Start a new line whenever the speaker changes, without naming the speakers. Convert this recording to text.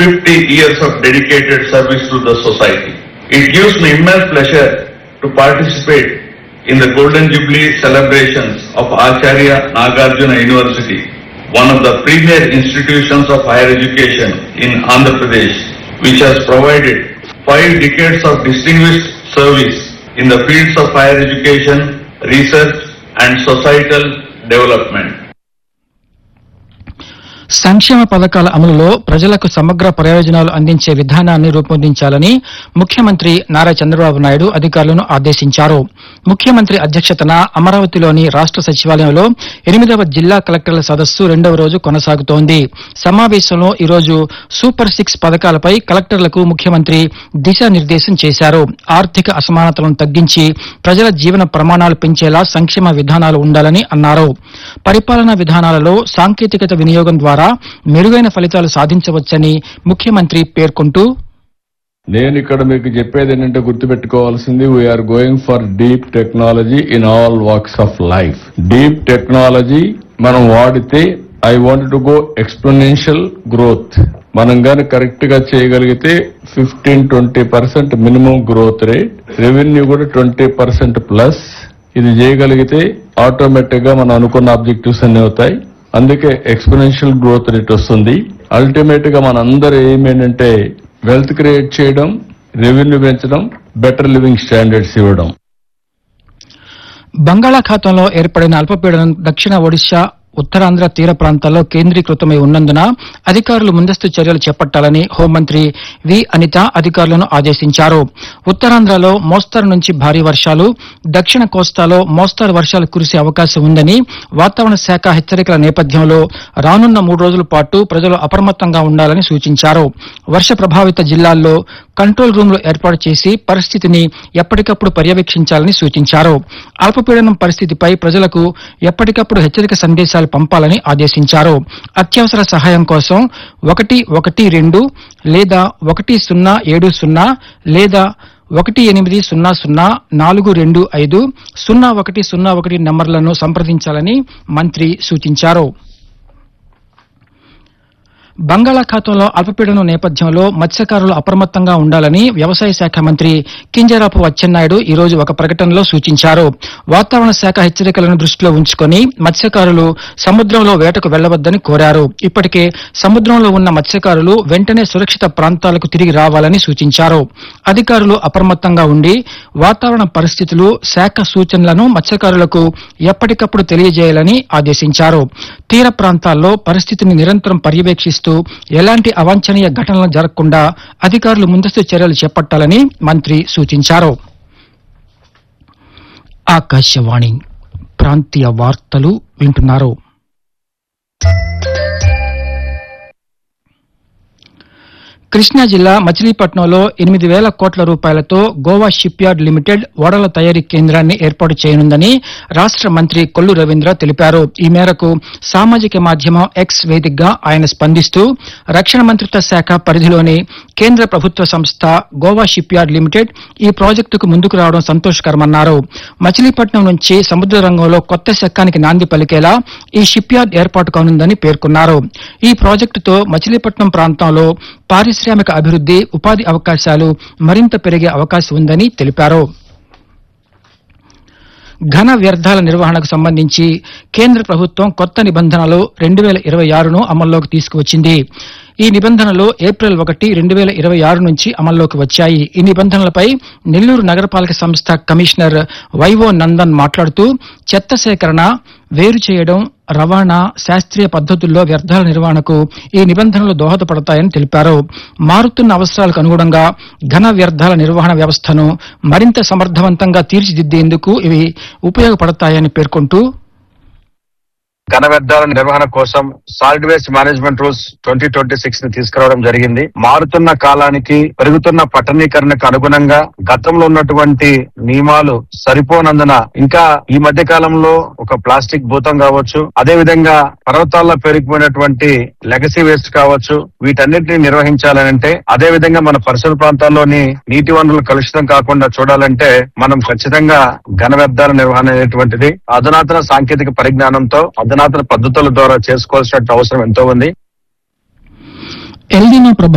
50 years of dedicated service to the society. It gives me immense pleasure to participate in the Golden Jubilee celebrations of Acharya Nagarjuna University, one of the premier institutions of higher education in Andhra Pradesh, which has provided five decades of distinguished service in the fields of higher education, research and societal development.
సంక్షేమ పథకాల అమలులో ప్రజలకు సమగ్ర ప్రయోజనాలు అందించే విధానాన్ని రూపొందించాలని ముఖ్యమంత్రి నారా చంద్రబాబు నాయుడు అధికారులను ఆదేశించారు ముఖ్యమంత్రి అధ్యక్షతన అమరావతిలోని రాష్ట సచివాలయంలో ఎనిమిదవ జిల్లా కలెక్టర్ల సదస్సు రెండవ రోజు కొనసాగుతోంది సమావేశంలో ఈరోజు సూపర్ సిక్స్ పథకాలపై కలెక్టర్లకు ముఖ్యమంత్రి దిశానిర్దేశం చేశారు ఆర్థిక అసమానతలను తగ్గించి ప్రజల జీవన ప్రమాణాలు పెంచేలా సంక్షేమ విధానాలు ఉండాలని అన్నారు పరిపాలనా విధానాలలో సాంకేతికత వినియోగం ద్వారా మెరుగైన ఫలితాలు సాధించవచ్చని ముఖ్యమంత్రి పేర్కొంటూ
నేను ఇక్కడ మీకు చెప్పేది ఏంటంటే గుర్తుపెట్టుకోవాల్సింది we are going for deep technology in all walks of life deep technology మనం వాడితే I want to go exponential growth మనం గాని కరెక్ట్ గా చేయగలిగితే fifteen twenty percent minimum growth rate revenue కూడా ట్వంటీ పర్సెంట్ ప్లస్ ఇది చేయగలిగితే ఆటోమేటిక్ గా మనం అనుకున్న ఆబ్జెక్టివ్స్ అన్ని అవుతాయి అందుకే ఎక్స్పోనెన్షియల్ గ్రోత్ రేట్ వస్తుంది అల్టిమేట్ గా మనందరూ ఏం ఏంటంటే వెల్త్ క్రియేట్ చేయడం రెవెన్యూ పెంచడం బెటర్ లివింగ్ స్టాండర్డ్స్ ఇవ్వడం
బంగాళాఖాతంలో ఏర్పడిన అల్పపీడనం దక్షిణ ఒడిశా ఉత్తరాంధ్ర తీర ప్రాంతాల్లో కేంద్రీకృతమై ఉన్నందున అధికారులు ముందస్తు చర్యలు చేపట్టాలని హోంమంత్రి వి అనిత అధికారులను ఆదేశించారు ఉత్తరాంధ్రలో మోస్తరు నుంచి భారీ వర్షాలు దక్షిణ కోస్తాలో మోస్తరు వర్షాలు కురిసే అవకాశం ఉందని వాతావరణ శాఖ హెచ్చరికల నేపథ్యంలో రానున్న మూడు రోజుల పాటు ప్రజలు అప్రమత్తంగా ఉండాలని సూచించారు వర్ష ప్రభావిత జిల్లాల్లో కంట్రోల్ రూమ్లు ఏర్పాటు చేసి పరిస్థితిని ఎప్పటికప్పుడు పర్యవేక్షించాలని సూచించారు అల్పపీడనం పరిస్థితిపై ప్రజలకు ఎప్పటికప్పుడు హెచ్చరిక సందేశాలు పంపాలని ఆదేశించారు అత్యవసర సహాయం కోసం ఒకటి ఒకటి రెండు లేదా ఒకటి సున్నా ఏడు సున్నా లేదా ఒకటి ఎనిమిది సున్నా సున్నా నాలుగు రెండు ఐదు సున్నా ఒకటి సున్నా ఒకటి నంబర్లను సంప్రదించాలని మంత్రి సూచించారు బంగాళాఖాతంలో అల్పపీడనం నేపథ్యంలో మత్స్యకారులు అప్రమత్తంగా ఉండాలని వ్యవసాయ శాఖ మంత్రి కింజరాపు అచ్చెన్నాయుడు ఈ రోజు ఒక ప్రకటనలో సూచించారు వాతావరణ శాఖ హెచ్చరికలను దృష్టిలో ఉంచుకొని మత్స్యకారులు సముద్రంలో వేటకు వెళ్లవద్దని కోరారు ఇప్పటికే సముద్రంలో ఉన్న మత్స్యకారులు వెంటనే సురక్షిత ప్రాంతాలకు తిరిగి రావాలని సూచించారు అధికారులు అప్రమత్తంగా ఉండి వాతావరణ పరిస్థితులు శాఖ సూచనలను మత్స్యకారులకు ఎప్పటికప్పుడు తెలియజేయాలని ఆదేశించారు తీర ప్రాంతాల్లో పరిస్థితిని నిరంతరం పర్యవేక్షిస్తూ ఎలాంటి అవాంఛనీయ ఘటనలు జరగకుండా అధికారులు ముందస్తు చర్యలు చేపట్టాలని మంత్రి సూచించారు ఆకాశవాణి ప్రాంతీయ వార్తలు వింటున్నారు కృష్ణా జిల్లా మచిలీపట్నంలో ఎనిమిది వేల కోట్ల రూపాయలతో గోవా షిప్ యార్డ్ లిమిటెడ్ ఓడల తయారీ కేంద్రాన్ని ఏర్పాటు చేయనుందని రాష్ట మంత్రి కొల్లు రవీంద్ర తెలిపారు ఈ మేరకు సామాజిక మాధ్యమం ఎక్స్ వేదికగా ఆయన స్పందిస్తూ రక్షణ మంత్రిత్వ శాఖ పరిధిలోని కేంద్ర ప్రభుత్వ సంస్థ గోవా షిప్ యార్డ్ లిమిటెడ్ ఈ ప్రాజెక్టుకు ముందుకు రావడం సంతోషకరమన్నారు మచిలీపట్నం నుంచి సముద్ర రంగంలో కొత్త శకానికి నాంది పలికేలా ఈ షిప్ యార్డ్ ఏర్పాటు కానుందని పేర్కొన్నారు ఈ ప్రాజెక్టుతో మచిలీపట్నం ప్రాంతంలో పారిశ్రామిక అభివృద్ది ఉపాధి అవకాశాలు మరింత పెరిగే అవకాశం ఉందని తెలిపారు ఘన వ్యర్థాల నిర్వహణకు సంబంధించి కేంద్ర ప్రభుత్వం కొత్త నిబంధనలు రెండు వేల ఇరవై ఆరును అమల్లోకి తీసుకువచ్చింది ఈ నిబంధనలు ఏప్రిల్ ఒకటి రెండు వేల ఇరవై ఆరు నుంచి అమల్లోకి వచ్చాయి ఈ నిబంధనలపై నెల్లూరు నగరపాలక సంస్థ కమిషనర్ వైవో నందన్ మాట్లాడుతూ చెత్త సేకరణ వేరు చేయడం రవాణా శాస్త్రీయ పద్ధతుల్లో వ్యర్థాల నిర్వహణకు ఈ నిబంధనలు దోహదపడతాయని తెలిపారు మారుతున్న అవసరాలకు అనుగుణంగా ఘన వ్యర్థాల నిర్వహణ వ్యవస్థను మరింత సమర్థవంతంగా తీర్చిదిద్దేందుకు ఇవి ఉపయోగపడతాయని పేర్కొంటూ
ఘన వ్యర్థాల నిర్వహణ కోసం solid waste management rules twenty twenty six ని తీసుకురావడం జరిగింది మారుతున్న కాలానికి పెరుగుతున్న పట్టణీకరణకు అనుగుణంగా గతంలో ఉన్నటువంటి నియమాలు సరిపోనందున ఇంకా ఈ మధ్య కాలంలో ఒక ప్లాస్టిక్ భూతం కావచ్చు అదే విధంగా పర్వతాల్లో పెరిగిపోయినటువంటి లెగసీ వేస్ట్ కావచ్చు వీటన్నిటిని నిర్వహించాలంటే అదే విధంగా మన పరిసర ప్రాంతాల్లోని నీటి వనరులు కలుషితం కాకుండా చూడాలంటే మనం ఖచ్చితంగా ఘన వ్యర్థాల నిర్వహణ అనేటువంటిది అధునాతన సాంకేతిక పరిజ్ఞానంతో అధునాతన పద్ధతుల ద్వారా చేసుకోవాల్సిన అవసరం ఎంతో ఉంది
ఎల్నినో ప్రభావం